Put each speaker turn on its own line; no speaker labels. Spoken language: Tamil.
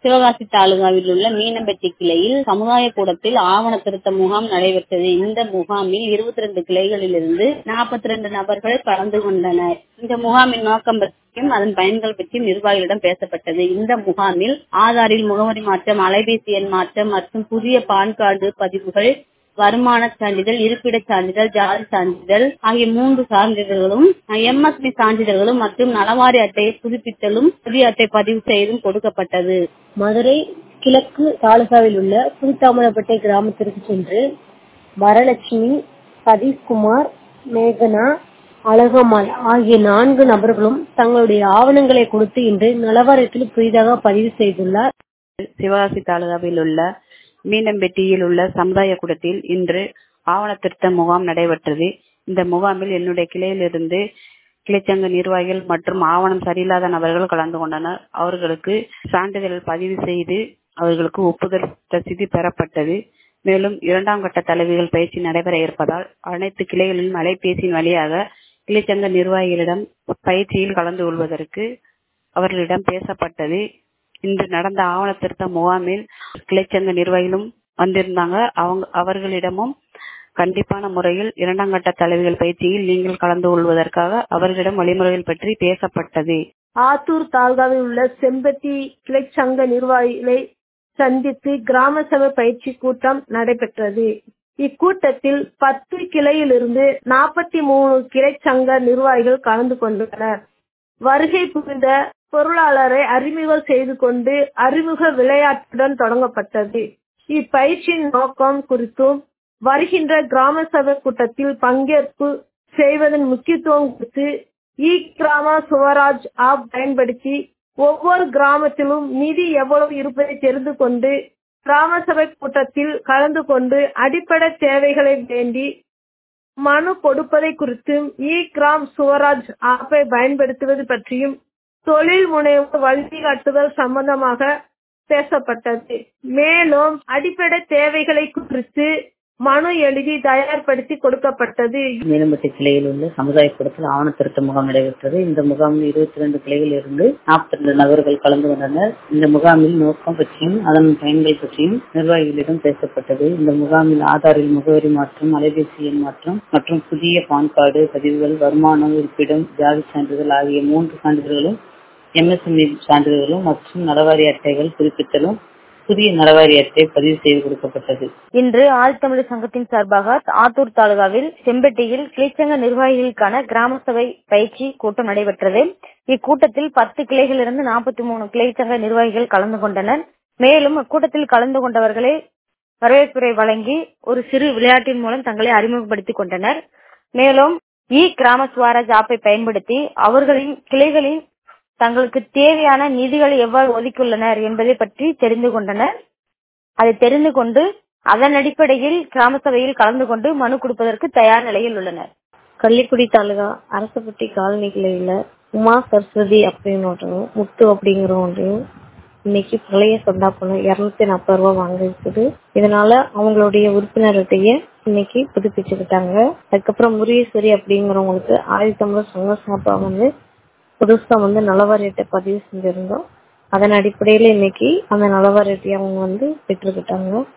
சிவகாசி தாலுகாவில் உள்ள மீனம்பட்டி கிளையில் சமுதாய கூடத்தில் ஆவண திருத்த முகாம் நடைபெற்றது இந்த முகாமில் இருபத்தி ரெண்டு கிளைகளிலிருந்து நாற்பத்தி ரெண்டு நபர்கள் கலந்து கொண்டனர் இந்த முகாமின் நோக்கம் பற்றியும் அதன் பயன்கள் பற்றியும் நிர்வாகிகளிடம் பேசப்பட்டது இந்த முகாமில் ஆதாரில் முகவரி மாற்றம் அலைபேசி எண் மாற்றம் மற்றும் புதிய பான் கார்டு பதிவுகள் வருமான சான்றிதழ் இருப்பிடச் சான்றிதழ் ஜாதி சான்றிதழ் ஆகிய மூன்று சான்றிதழ்களும் எம்எஸ்பி சான்றிதழ்களும் மற்றும் நலவாரி அட்டையை புதுப்பித்தலும் புதிய அட்டை பதிவு செய்தும் கொடுக்கப்பட்டது
மதுரை கிழக்கு தாலுகாவில் உள்ள புதுத்தாமரப்பட்டை கிராமத்திற்கு சென்று வரலட்சுமி சதீஷ்குமார் மேகனா அழகம்மாள் ஆகிய நான்கு நபர்களும் தங்களுடைய ஆவணங்களை கொடுத்து இன்று நலவாரியத்தில் புதிதாக பதிவு செய்துள்ளார்
சிவகாசி தாலுகாவில் உள்ள மீனம்பெட்டியில் உள்ள சமுதாய கூடத்தில் இன்று ஆவண திருத்த முகாம் நடைபெற்றது இந்த முகாமில் என்னுடைய கிளையிலிருந்து கிளைச்சங்க நிர்வாகிகள் மற்றும் ஆவணம் சரியில்லாத நபர்கள் கலந்து கொண்டனர் அவர்களுக்கு சான்றிதழ் பதிவு செய்து அவர்களுக்கு ஒப்புதல் ரசீது பெறப்பட்டது மேலும் இரண்டாம் கட்ட தலைவிகள் பயிற்சி நடைபெற இருப்பதால் அனைத்து கிளைகளிலும் அலைபேசியின் வழியாக கிளைச்சங்க நிர்வாகிகளிடம் பயிற்சியில் கலந்து கொள்வதற்கு அவர்களிடம் பேசப்பட்டது இன்று நடந்த ஆவண திருத்த முகாமில் கிளைச்சங்க நிர்வாகிகளும் வந்திருந்தாங்க அவங்க அவர்களிடமும் கண்டிப்பான முறையில் இரண்டாம் கட்ட தலைவிகள் பயிற்சியில் நீங்கள் கலந்து கொள்வதற்காக அவர்களிடம் வழிமுறைகள் பற்றி பேசப்பட்டது
ஆத்தூர் தாலுகாவில் உள்ள செம்பட்டி கிளைச்சங்க நிர்வாகிகளை சந்தித்து கிராம சபை பயிற்சி கூட்டம் நடைபெற்றது இக்கூட்டத்தில் பத்து கிளையிலிருந்து நாற்பத்தி மூணு கிளை சங்க நிர்வாகிகள் கலந்து கொண்டனர் வருகை புரிந்த பொருளாளரை அறிமுகம் செய்து கொண்டு அறிமுக விளையாட்டுடன் தொடங்கப்பட்டது இப்பயிற்சியின் நோக்கம் குறித்தும் வருகின்ற கிராம சபை கூட்டத்தில் பங்கேற்பு செய்வதன் முக்கியத்துவம் குறித்து இ கிராம சுவராஜ் ஆப் பயன்படுத்தி ஒவ்வொரு கிராமத்திலும் நிதி எவ்வளவு இருப்பதை தெரிந்து கொண்டு கிராம சபை கூட்டத்தில் கலந்து கொண்டு அடிப்படை தேவைகளை வேண்டி மனு கொடுப்பதை குறித்தும் இ கிராம் சுவராஜ் ஆப்பை பயன்படுத்துவது பற்றியும் தொழில் முனைவு வழிகாட்டுதல் சம்பந்தமாக பேசப்பட்டது மேலும் அடிப்படை தேவைகளை குறித்து மனு எழுதி தயார்படுத்தி கொடுக்கப்பட்டது
மீனம்பட்டி கிளையில் உள்ள சமுதாய கூடத்தில் ஆவண திருத்த முகாம் நடைபெற்றது இந்த முகாமில் இருபத்தி ரெண்டு கிளைகளில் இருந்து நாற்பத்தி ரெண்டு நபர்கள் கலந்து கொண்டனர் இந்த முகாமில் நோக்கம் பற்றியும் அதன் பயன்கள் பற்றியும் நிர்வாகிகளிடம் பேசப்பட்டது இந்த முகாமில் ஆதாரில் முகவரி மாற்றம் அலைபேசி எண் மாற்றம் மற்றும் புதிய பான் கார்டு பதிவுகள் வருமானம் இருப்பிடம் ஜாதி சான்றிதழ் ஆகிய மூன்று சான்றிதழ்களும் எம்எஸ்எம்இ சான்றிதழ்களும் மற்றும் நலவாரி அட்டைகள் புதுப்பித்தலும் புதிய நலவாரி அட்டை பதிவு செய்து கொடுக்கப்பட்டது
இன்று ஆழ்த்தமிழர் சங்கத்தின் சார்பாக ஆத்தூர் தாலுகாவில் செம்பட்டியில் கிளைச்சங்க நிர்வாகிகளுக்கான கிராம சபை பயிற்சி கூட்டம் நடைபெற்றது இக்கூட்டத்தில் பத்து கிளைகளிலிருந்து நாற்பத்தி மூணு கிளைச்சங்க நிர்வாகிகள் கலந்து கொண்டனர் மேலும் இக்கூட்டத்தில் கலந்து கொண்டவர்களை வரவேற்புரை வழங்கி ஒரு சிறு விளையாட்டின் மூலம் தங்களை அறிமுகப்படுத்திக் கொண்டனர் மேலும் இ கிராம சுவராஜ் ஆப்பை பயன்படுத்தி அவர்களின் கிளைகளின் தங்களுக்கு தேவையான நிதிகளை எவ்வாறு ஒதுக்கியுள்ளனர் என்பதை பற்றி தெரிந்து கொண்டனர் அதை தெரிந்து கொண்டு அதன் அடிப்படையில் கிராம சபையில் கலந்து கொண்டு மனு கொடுப்பதற்கு தயார் நிலையில் உள்ளனர்
கள்ளிக்குடி தாலுகா அரசப்பட்டி காலனி கிளையில உமா சரஸ்வதி அப்படின்னு ஒன்றையும் முத்து அப்படிங்கிறவங்களையும் இன்னைக்கு பழைய சொந்தா பணம் இருநூத்தி நாற்பது ரூபாய் வாங்க இருக்குது இதனால அவங்களுடைய உறுப்பினர் அட்டையை இன்னைக்கு புதுப்பிச்சுக்கிட்டாங்க அதுக்கப்புறம் முருகேஸ்வரி அப்படிங்கிறவங்களுக்கு ஆயிரத்தி ஐம்பது சங்க சாப்பா வந்து புதுசா வந்து நலவாரியத்தை பதிவு செஞ்சிருந்தோம் அதன் அடிப்படையில இன்னைக்கு அந்த நலவாரியத்தை அவங்க வந்து பெற்றுக்கிட்டாங்க